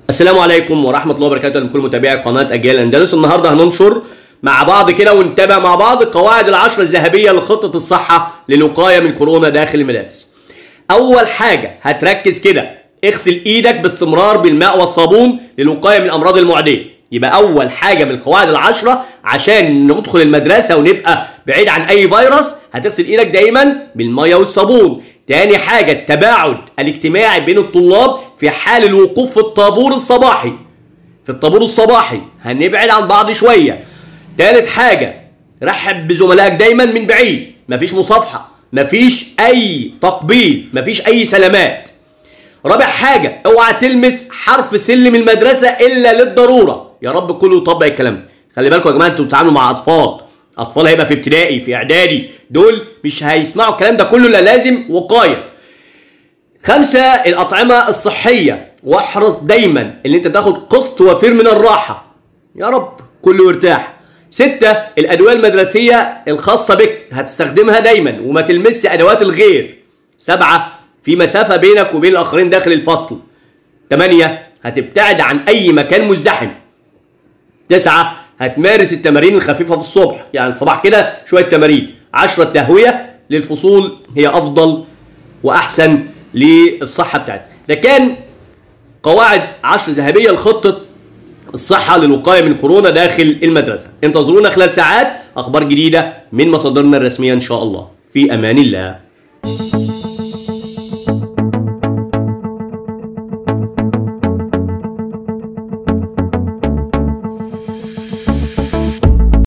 السلام عليكم ورحمة الله وبركاته لكل متابعي قناة أجيال أندلس النهاردة هننشر مع بعض كده ونتابع مع بعض القواعد العشرة الذهبية لخطة الصحة للوقاية من كورونا داخل الملابس أول حاجة هتركز كده اغسل ايدك باستمرار بالماء والصابون للوقاية من الأمراض المعدية يبقى أول حاجة من القواعد العشرة عشان ندخل المدرسة ونبقى بعيد عن أي فيروس هتغسل ايدك دايما بالمية والصابون تاني حاجة التباعد الاجتماعي بين الطلاب في حال الوقوف في الطابور الصباحي في الطابور الصباحي هنبعد عن بعض شوية تالت حاجة رحب بزملائك دايما من بعيد مفيش مصافحة مفيش أي تقبيل مفيش أي سلامات رابع حاجة اوعى تلمس حرف سلم المدرسة إلا للضرورة يا رب كله يطبق الكلام ده خلي بالكم يا جماعة انتوا بتتعاملوا مع أطفال أطفال هيبقى في ابتدائي في إعدادي دول مش هيسمعوا الكلام ده كله لا لازم وقاية خمسة الأطعمة الصحية واحرص دايما ان انت تاخد قسط وفير من الراحة يا رب كله يرتاح ستة الأدوية المدرسية الخاصة بك هتستخدمها دايما وما تلمس أدوات الغير سبعة في مسافة بينك وبين الآخرين داخل الفصل ثمانية هتبتعد عن أي مكان مزدحم تسعة هتمارس التمارين الخفيفة في الصبح يعني الصباح كده شوية تمارين عشرة تهوية للفصول هي أفضل وأحسن للصحة بتاعتك ده كان قواعد عشر ذهبية لخطة الصحة للوقاية من كورونا داخل المدرسة انتظرونا خلال ساعات أخبار جديدة من مصادرنا الرسمية إن شاء الله في أمان الله